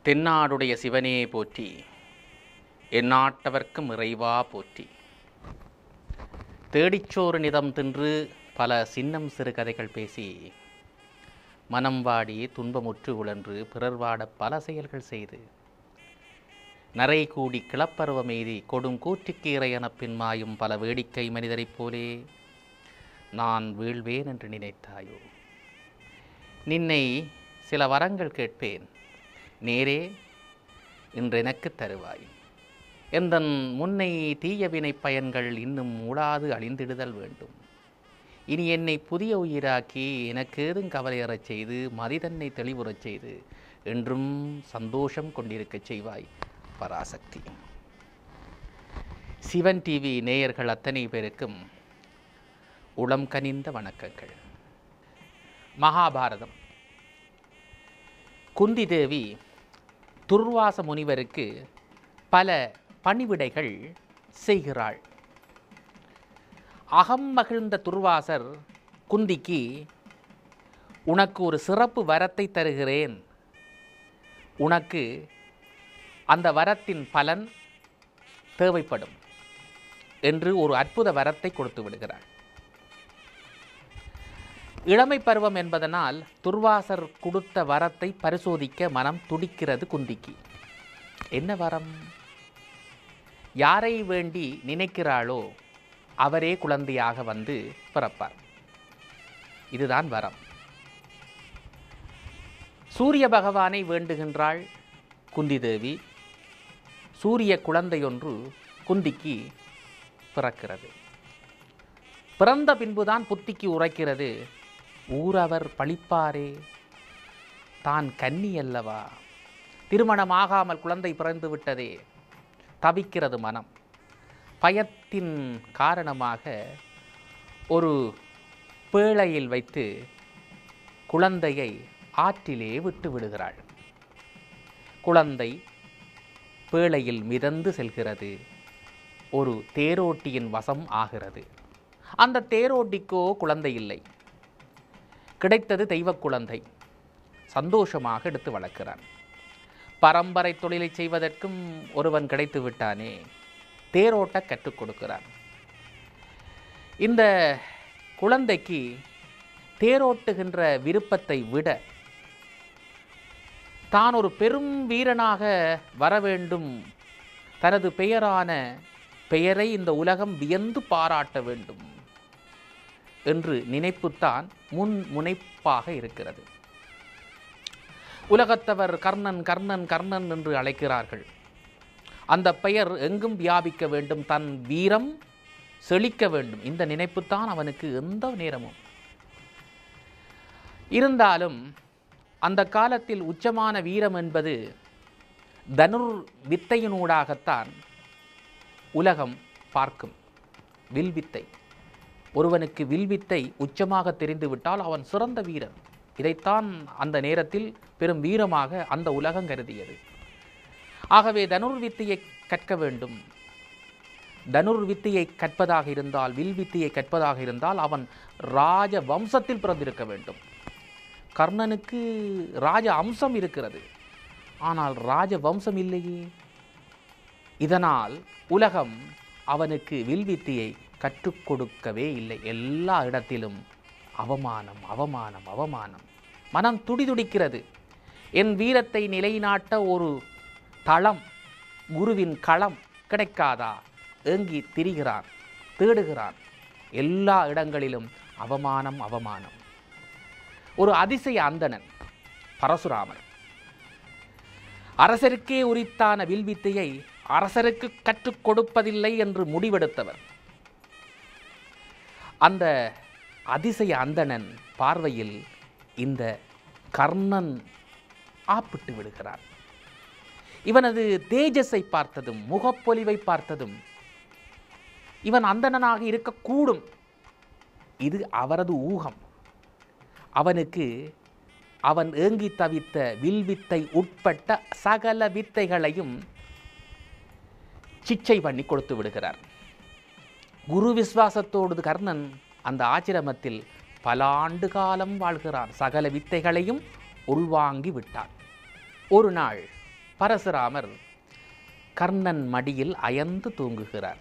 தென்னாடுடைய சிவனே போற்றி எந்நாட்டவர்க்கும் இறைவா போற்றி தேடிச்சோறு நிதம் தின்று பல சின்னம் சிறு கதைகள் பேசி மனம் வாடி துன்பமுற்று உழன்று பிறர் வாட பல செயல்கள் செய்து நரை கூடி கிளப்பருவம் எய்தி கொடும் கூற்றுக்கு இறையெனப் பின்மாயும் பல வேடிக்கை மனிதரைப் போலே நான் வீழ்வேன் என்று நினைத்தாயோ நின்னை சில வரங்கள் கேட்பேன் நேரே இன்றெனக்கு தருவாய் எந்தன் முன்னை தீய வினை பயன்கள் இன்னும் மூடாது அழிந்திடுதல் வேண்டும் இனி என்னை புதிய உயிராக்கி எனக்கு ஏதும் கவலையறச் செய்து மதிதன்னை தெளிவுறச் செய்து என்றும் சந்தோஷம் கொண்டிருக்கச் செய்வாய் பராசக்தி சிவன் டிவி நேயர்கள் அத்தனை பேருக்கும் உளம் கனிந்த வணக்கங்கள் மகாபாரதம் குந்தி தேவி துர்வாச முனிவருக்கு பல பணிவிடைகள் செய்கிறாள் அகம் மகிழ்ந்த துர்வாசர் குந்திக்கு உனக்கு ஒரு சிறப்பு வரத்தை தருகிறேன் உனக்கு அந்த வரத்தின் பலன் தேவைப்படும் என்று ஒரு அற்புத வரத்தை கொடுத்து விடுகிறாள் இளமை பருவம் என்பதனால் துர்வாசர் கொடுத்த வரத்தை பரிசோதிக்க மனம் துடிக்கிறது குந்திக்கு என்ன வரம் யாரை வேண்டி நினைக்கிறாளோ அவரே குழந்தையாக வந்து பிறப்பார் இதுதான் வரம் சூரிய பகவானை வேண்டுகின்றாள் குந்தி தேவி சூரிய குழந்தையொன்று குந்திக்கு பிறக்கிறது பிறந்த பின்புதான் புத்திக்கு உரைக்கிறது ஊரவர் பழிப்பாரே தான் கன்னி அல்லவா திருமணமாகாமல் குழந்தை பிறந்து விட்டதே தவிக்கிறது மனம் பயத்தின் காரணமாக ஒரு பேழையில் வைத்து குழந்தையை ஆற்றிலே விட்டு விடுகிறாள் குழந்தை பேழையில் மிதந்து செல்கிறது ஒரு தேரோட்டியின் வசம் ஆகிறது அந்த தேரோட்டிக்கோ குழந்தை இல்லை கிடைத்தது தெய்வ குழந்தை சந்தோஷமாக எடுத்து வளர்க்கிறான் பரம்பரை தொழிலை செய்வதற்கும் ஒருவன் கிடைத்து விட்டானே தேரோட்ட கற்றுக் கொடுக்கிறான் இந்த குழந்தைக்கு தேரோட்டுகின்ற விருப்பத்தை விட தான் ஒரு பெரும் வீரனாக வர வேண்டும் தனது பெயரான பெயரை இந்த உலகம் வியந்து பாராட்ட வேண்டும் என்று நினைப்புத்தான் முன் முனைப்பாக இருக்கிறது உலகத்தவர் கர்ணன் கர்ணன் கர்ணன் என்று அழைக்கிறார்கள் அந்த பெயர் எங்கும் வியாபிக்க வேண்டும் தன் வீரம் செழிக்க வேண்டும் இந்த நினைப்புத்தான் அவனுக்கு எந்த நேரமும் இருந்தாலும் அந்த காலத்தில் உச்சமான வீரம் என்பது தனுர் வித்தையினூடாகத்தான் உலகம் பார்க்கும் வில்வித்தை ஒருவனுக்கு வில்வித்தை உச்சமாக தெரிந்துவிட்டால் அவன் சிறந்த வீரன் இதைத்தான் அந்த நேரத்தில் பெரும் வீரமாக அந்த உலகம் கருதியது ஆகவே தனுர் வித்தையை கற்க வேண்டும் தனுர் வித்தையை கற்பதாக இருந்தால் வில் வித்தையை கற்பதாக இருந்தால் அவன் ராஜ வம்சத்தில் பிறந்திருக்க வேண்டும் கர்ணனுக்கு ராஜ அம்சம் இருக்கிறது ஆனால் ராஜ வம்சம் இல்லையே இதனால் உலகம் அவனுக்கு வில்வித்தையை கற்றுக் கொடுக்கவே இல்லை எல்லா இடத்திலும் அவமானம் அவமானம் அவமானம் மனம் துடிதுடிக்கிறது என் வீரத்தை நிலைநாட்ட ஒரு தளம் குருவின் களம் கிடைக்காதா ஏங்கி திரிகிறான் தேடுகிறான் எல்லா இடங்களிலும் அவமானம் அவமானம் ஒரு அதிசய அந்தணன் பரசுராமர் அரசருக்கே உரித்தான வில்வித்தையை அரசருக்கு கற்றுக் கொடுப்பதில்லை என்று முடிவெடுத்தவர் அந்த அதிசய அந்தணன் பார்வையில் இந்த கர்ணன் ஆப்பிட்டு விடுகிறார் இவனது தேஜஸை பார்த்ததும் முகப்பொலிவை பார்த்ததும் இவன் அந்தணனாக இருக்கக்கூடும் இது அவரது ஊகம் அவனுக்கு அவன் ஏங்கி தவித்த வில்வித்தை உட்பட்ட சகல வித்தைகளையும் சிச்சை பண்ணி கொடுத்து விடுகிறார் குரு விஸ்வாசத்தோடு கர்ணன் அந்த ஆச்சிரமத்தில் பல ஆண்டு காலம் வாழ்கிறான் சகல வித்தைகளையும் உள்வாங்கி விட்டான் ஒரு நாள் பரசுராமர் கர்ணன் மடியில் அயர்ந்து தூங்குகிறார்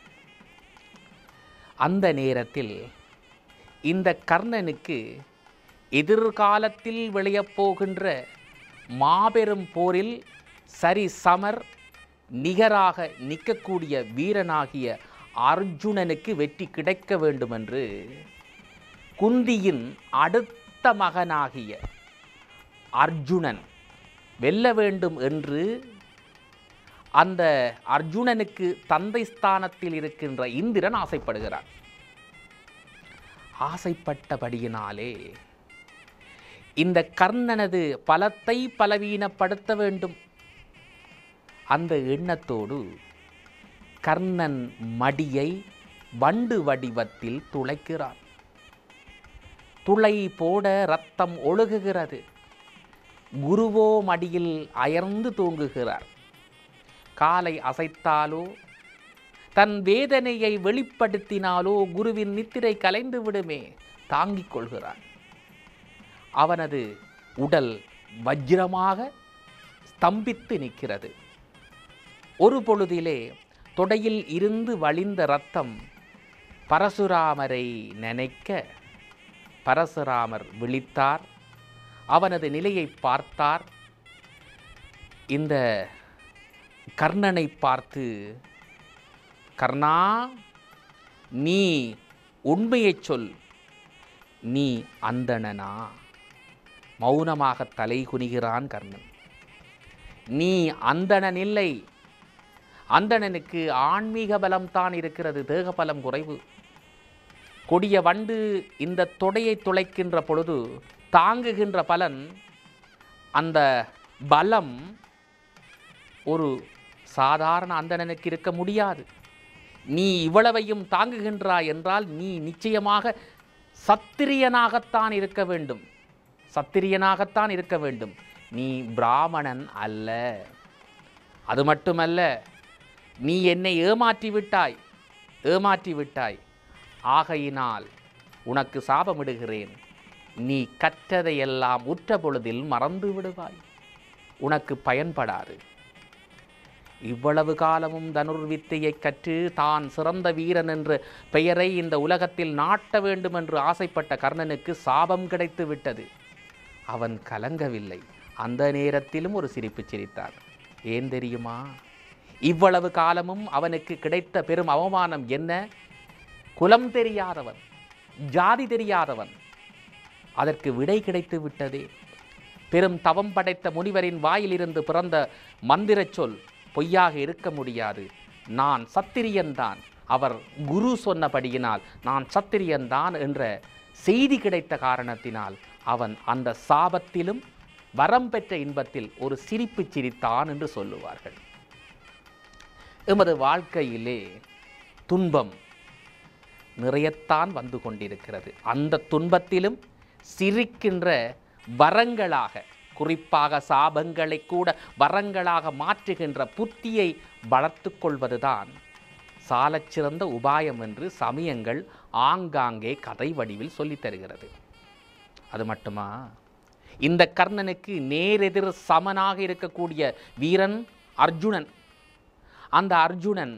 அந்த நேரத்தில் இந்த கர்ணனுக்கு எதிர்காலத்தில் விளையப் போகின்ற மாபெரும் போரில் சரி சமர் நிகராக நிற்கக்கூடிய வீரனாகிய அர்ஜுனனுக்கு வெற்றி கிடைக்க வேண்டுமென்று குந்தியின் அடுத்த மகனாகிய அர்ஜுனன் வெல்ல வேண்டும் என்று அந்த அர்ஜுனனுக்கு தந்தை ஸ்தானத்தில் இருக்கின்ற இந்திரன் ஆசைப்படுகிறார் ஆசைப்பட்டபடியினாலே இந்த கர்ணனது பலத்தை பலவீனப்படுத்த வேண்டும் அந்த எண்ணத்தோடு கர்ணன் மடியை வண்டு வடிவத்தில் துளைக்கிறார் துளை போட ரத்தம் ஒழுகுகிறது குருவோ மடியில் அயர்ந்து தூங்குகிறார் காலை அசைத்தாலோ தன் வேதனையை வெளிப்படுத்தினாலோ குருவின் நித்திரை கலைந்து விடுமே தாங்கிக் கொள்கிறான் அவனது உடல் வஜ்ரமாக ஸ்தம்பித்து நிற்கிறது ஒரு பொழுதிலே தொடையில் இருந்து வழிந்த ரத்தம் பரசுராமரை நினைக்க பரசுராமர் விழித்தார் அவனது நிலையை பார்த்தார் இந்த கர்ணனை பார்த்து கர்ணா நீ உண்மையைச் சொல் நீ அந்தணனா மௌனமாக தலை குனிகிறான் கர்ணன் நீ அந்தணன் இல்லை அந்தணனுக்கு ஆன்மீக பலம்தான் இருக்கிறது தேக பலம் குறைவு கொடிய வண்டு இந்த தொடையை துளைக்கின்ற பொழுது தாங்குகின்ற பலன் அந்த பலம் ஒரு சாதாரண அந்தணனுக்கு இருக்க முடியாது நீ இவ்வளவையும் தாங்குகின்றாய் என்றால் நீ நிச்சயமாக சத்திரியனாகத்தான் இருக்க வேண்டும் சத்திரியனாகத்தான் இருக்க வேண்டும் நீ பிராமணன் அல்ல அது மட்டுமல்ல நீ என்னை ஏமாற்றி விட்டாய் ஏமாற்றி விட்டாய் ஆகையினால் உனக்கு சாபமிடுகிறேன் நீ கற்றதையெல்லாம் உற்ற பொழுதில் மறந்து விடுவாய் உனக்கு பயன்படாது இவ்வளவு காலமும் தனுர்வித்தையை கற்று தான் சிறந்த வீரன் என்ற பெயரை இந்த உலகத்தில் நாட்ட வேண்டும் என்று ஆசைப்பட்ட கர்ணனுக்கு சாபம் கிடைத்து விட்டது அவன் கலங்கவில்லை அந்த நேரத்திலும் ஒரு சிரிப்பு சிரித்தார் ஏன் தெரியுமா இவ்வளவு காலமும் அவனுக்கு கிடைத்த பெரும் அவமானம் என்ன குலம் தெரியாதவன் ஜாதி தெரியாதவன் அதற்கு விடை கிடைத்து விட்டதே பெரும் தவம் படைத்த முனிவரின் வாயிலிருந்து பிறந்த மந்திரச் சொல் பொய்யாக இருக்க முடியாது நான் சத்திரியன்தான் அவர் குரு சொன்னபடியினால் நான் சத்திரியன்தான் என்ற செய்தி கிடைத்த காரணத்தினால் அவன் அந்த சாபத்திலும் வரம் பெற்ற இன்பத்தில் ஒரு சிரிப்பு சிரித்தான் என்று சொல்லுவார்கள் எமது வாழ்க்கையிலே துன்பம் நிறையத்தான் வந்து கொண்டிருக்கிறது அந்த துன்பத்திலும் சிரிக்கின்ற வரங்களாக குறிப்பாக சாபங்களை கூட வரங்களாக மாற்றுகின்ற புத்தியை வளர்த்து கொள்வதுதான் சாலச்சிறந்த உபாயம் என்று சமயங்கள் ஆங்காங்கே கதை வடிவில் சொல்லித் தருகிறது அது மட்டுமா இந்த கர்ணனுக்கு நேரெதிர் சமனாக இருக்கக்கூடிய வீரன் அர்ஜுனன் அந்த அர்ஜுனன்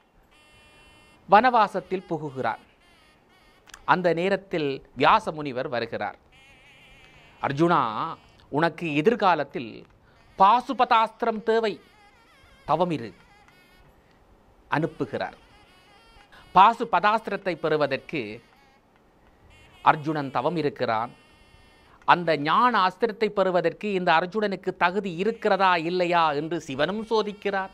வனவாசத்தில் புகுகிறார் அந்த நேரத்தில் வியாச முனிவர் வருகிறார் அர்ஜுனா உனக்கு எதிர்காலத்தில் பாசுபதாஸ்திரம் தேவை தவமிரு அனுப்புகிறார் பாசுபதாஸ்திரத்தை பெறுவதற்கு அர்ஜுனன் தவம் இருக்கிறான் அந்த ஞான அஸ்திரத்தை பெறுவதற்கு இந்த அர்ஜுனனுக்கு தகுதி இருக்கிறதா இல்லையா என்று சிவனும் சோதிக்கிறார்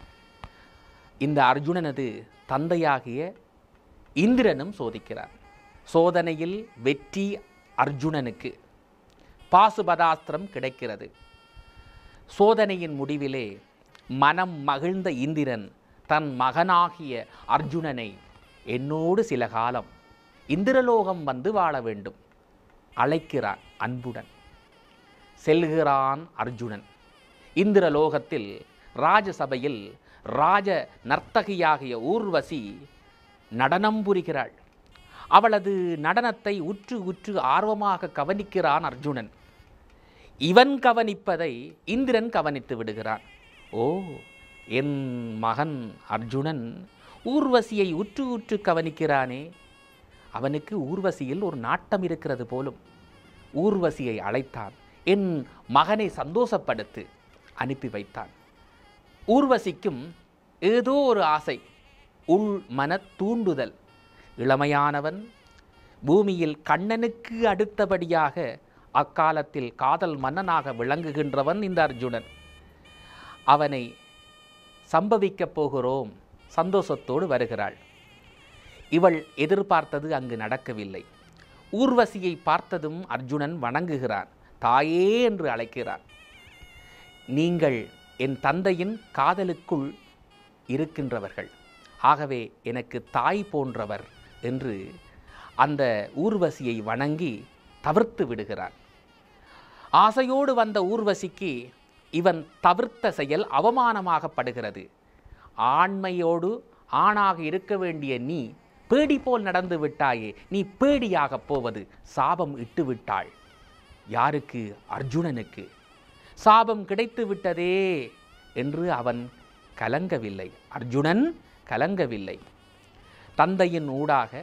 இந்த அர்ஜுனனது தந்தையாகிய இந்திரனும் சோதிக்கிறார் சோதனையில் வெற்றி அர்ஜுனனுக்கு பாசுபதாஸ்திரம் கிடைக்கிறது சோதனையின் முடிவிலே மனம் மகிழ்ந்த இந்திரன் தன் மகனாகிய அர்ஜுனனை என்னோடு சில காலம் இந்திரலோகம் வந்து வாழ வேண்டும் அழைக்கிறான் அன்புடன் செல்கிறான் அர்ஜுனன் இந்திரலோகத்தில் ராஜசபையில் ராஜ நர்த்தகியாகிய ஊர்வசி நடனம் புரிகிறாள் அவளது நடனத்தை உற்று உற்று ஆர்வமாக கவனிக்கிறான் அர்ஜுனன் இவன் கவனிப்பதை இந்திரன் கவனித்து விடுகிறான் ஓ என் மகன் அர்ஜுனன் ஊர்வசியை உற்று உற்று கவனிக்கிறானே அவனுக்கு ஊர்வசியில் ஒரு நாட்டம் இருக்கிறது போலும் ஊர்வசியை அழைத்தான் என் மகனை சந்தோஷப்படுத்து அனுப்பி வைத்தான் ஊர்வசிக்கும் ஏதோ ஒரு ஆசை உள் மன தூண்டுதல் இளமையானவன் பூமியில் கண்ணனுக்கு அடுத்தபடியாக அக்காலத்தில் காதல் மன்னனாக விளங்குகின்றவன் இந்த அர்ஜுனன் அவனை சம்பவிக்கப் போகிறோம் சந்தோஷத்தோடு வருகிறாள் இவள் எதிர்பார்த்தது அங்கு நடக்கவில்லை ஊர்வசியை பார்த்ததும் அர்ஜுனன் வணங்குகிறான் தாயே என்று அழைக்கிறான் நீங்கள் என் தந்தையின் காதலுக்குள் இருக்கின்றவர்கள் ஆகவே எனக்கு தாய் போன்றவர் என்று அந்த ஊர்வசியை வணங்கி தவிர்த்து விடுகிறான் ஆசையோடு வந்த ஊர்வசிக்கு இவன் தவிர்த்த செயல் அவமானமாகப்படுகிறது ஆண்மையோடு ஆணாக இருக்க வேண்டிய நீ பேடி போல் நடந்து விட்டாயே நீ பேடியாகப் போவது சாபம் இட்டு விட்டாள் யாருக்கு அர்ஜுனனுக்கு சாபம் கிடைத்து விட்டதே என்று அவன் கலங்கவில்லை அர்ஜுனன் கலங்கவில்லை தந்தையின் ஊடாக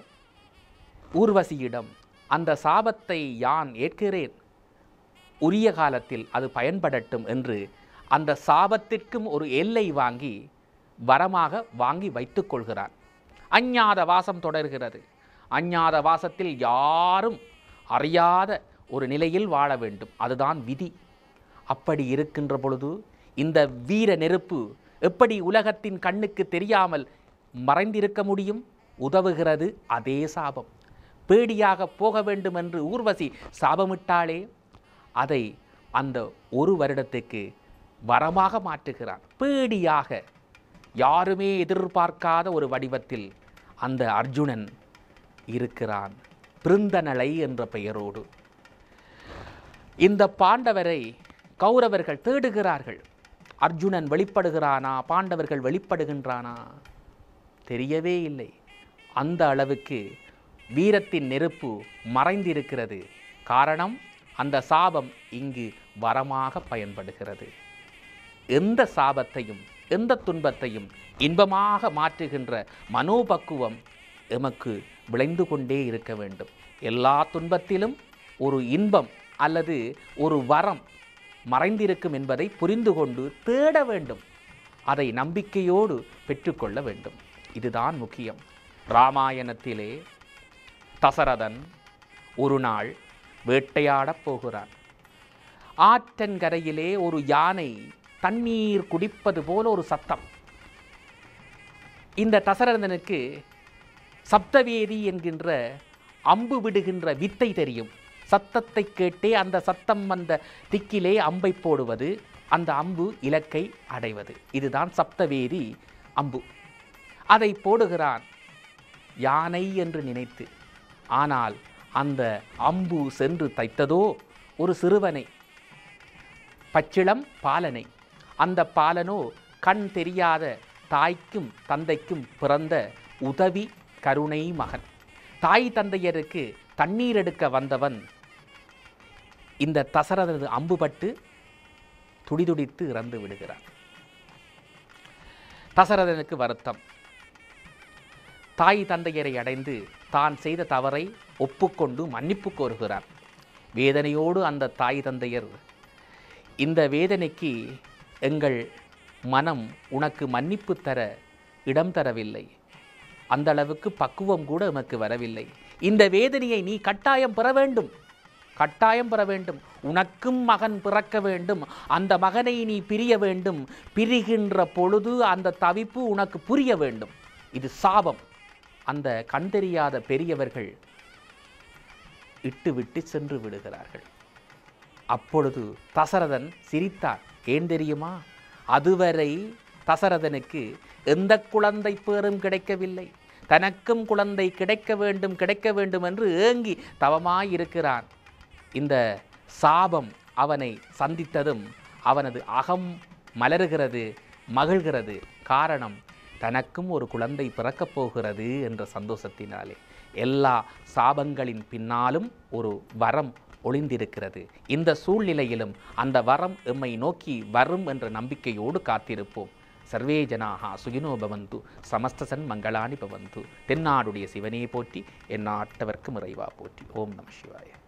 ஊர்வசியிடம் அந்த சாபத்தை யான் ஏற்கிறேன் உரிய காலத்தில் அது பயன்படட்டும் என்று அந்த சாபத்திற்கும் ஒரு எல்லை வாங்கி வரமாக வாங்கி வைத்துக் கொள்கிறான் அஞ்ஞாத வாசம் தொடர்கிறது அஞ்ஞாத வாசத்தில் யாரும் அறியாத ஒரு நிலையில் வாழ வேண்டும் அதுதான் விதி அப்படி இருக்கின்ற பொழுது இந்த வீர நெருப்பு எப்படி உலகத்தின் கண்ணுக்கு தெரியாமல் மறைந்திருக்க முடியும் உதவுகிறது அதே சாபம் பேடியாக போக வேண்டும் என்று ஊர்வசி சாபமிட்டாளே அதை அந்த ஒரு வருடத்துக்கு வரமாக மாற்றுகிறான் பேடியாக யாருமே எதிர்பார்க்காத ஒரு வடிவத்தில் அந்த அர்ஜுனன் இருக்கிறான் பிருந்தனலை என்ற பெயரோடு இந்த பாண்டவரை கௌரவர்கள் தேடுகிறார்கள் அர்ஜுனன் வெளிப்படுகிறானா பாண்டவர்கள் வெளிப்படுகின்றானா தெரியவே இல்லை அந்த அளவுக்கு வீரத்தின் நெருப்பு மறைந்திருக்கிறது காரணம் அந்த சாபம் இங்கு வரமாக பயன்படுகிறது எந்த சாபத்தையும் எந்த துன்பத்தையும் இன்பமாக மாற்றுகின்ற மனோபக்குவம் எமக்கு விளைந்து கொண்டே இருக்க வேண்டும் எல்லா துன்பத்திலும் ஒரு இன்பம் அல்லது ஒரு வரம் மறைந்திருக்கும் என்பதை புரிந்து கொண்டு தேட வேண்டும் அதை நம்பிக்கையோடு பெற்றுக்கொள்ள வேண்டும் இதுதான் முக்கியம் ராமாயணத்திலே தசரதன் ஒரு நாள் வேட்டையாடப் போகிறான் ஆற்றங்கரையிலே ஒரு யானை தண்ணீர் குடிப்பது போல ஒரு சத்தம் இந்த தசரதனுக்கு சப்தவேதி என்கின்ற அம்பு விடுகின்ற வித்தை தெரியும் சத்தத்தை கேட்டே அந்த சத்தம் வந்த திக்கிலே அம்பை போடுவது அந்த அம்பு இலக்கை அடைவது இதுதான் சப்தவேதி அம்பு அதை போடுகிறான் யானை என்று நினைத்து ஆனால் அந்த அம்பு சென்று தைத்ததோ ஒரு சிறுவனை பச்சிளம் பாலனை அந்த பாலனோ கண் தெரியாத தாய்க்கும் தந்தைக்கும் பிறந்த உதவி கருணை மகன் தாய் தந்தையருக்கு தண்ணீர் எடுக்க வந்தவன் இந்த தசரதனது அம்புபட்டு துடிதுடித்து இறந்து விடுகிறான் தசரதனுக்கு வருத்தம் தாய் தந்தையரை அடைந்து தான் செய்த தவறை ஒப்புக்கொண்டு மன்னிப்பு கோருகிறார் வேதனையோடு அந்த தாய் தந்தையர் இந்த வேதனைக்கு எங்கள் மனம் உனக்கு மன்னிப்பு தர இடம் தரவில்லை அந்த அளவுக்கு பக்குவம் கூட உனக்கு வரவில்லை இந்த வேதனையை நீ கட்டாயம் பெற வேண்டும் கட்டாயம் பெற வேண்டும் உனக்கும் மகன் பிறக்க வேண்டும் அந்த மகனை நீ பிரிய வேண்டும் பிரிகின்ற பொழுது அந்த தவிப்பு உனக்கு புரிய வேண்டும் இது சாபம் அந்த கண் தெரியாத பெரியவர்கள் இட்டு விட்டு சென்று விடுகிறார்கள் அப்பொழுது தசரதன் சிரித்தார் ஏன் தெரியுமா அதுவரை தசரதனுக்கு எந்த குழந்தை பேரும் கிடைக்கவில்லை தனக்கும் குழந்தை கிடைக்க வேண்டும் கிடைக்க வேண்டும் என்று ஏங்கி தவமாயிருக்கிறான் இந்த சாபம் அவனை சந்தித்ததும் அவனது அகம் மலருகிறது மகிழ்கிறது காரணம் தனக்கும் ஒரு குழந்தை பிறக்கப் போகிறது என்ற சந்தோஷத்தினாலே எல்லா சாபங்களின் பின்னாலும் ஒரு வரம் ஒளிந்திருக்கிறது இந்த சூழ்நிலையிலும் அந்த வரம் எம்மை நோக்கி வரும் என்ற நம்பிக்கையோடு காத்திருப்போம் சர்வே ஜனாகா சுகினோ பவந்து சமஸ்தசன் மங்களானி பவந்து தென்னாடுடைய சிவனே போற்றி என் நாட்டவர்க்கு இறைவா போற்றி ஓம் நம சிவாய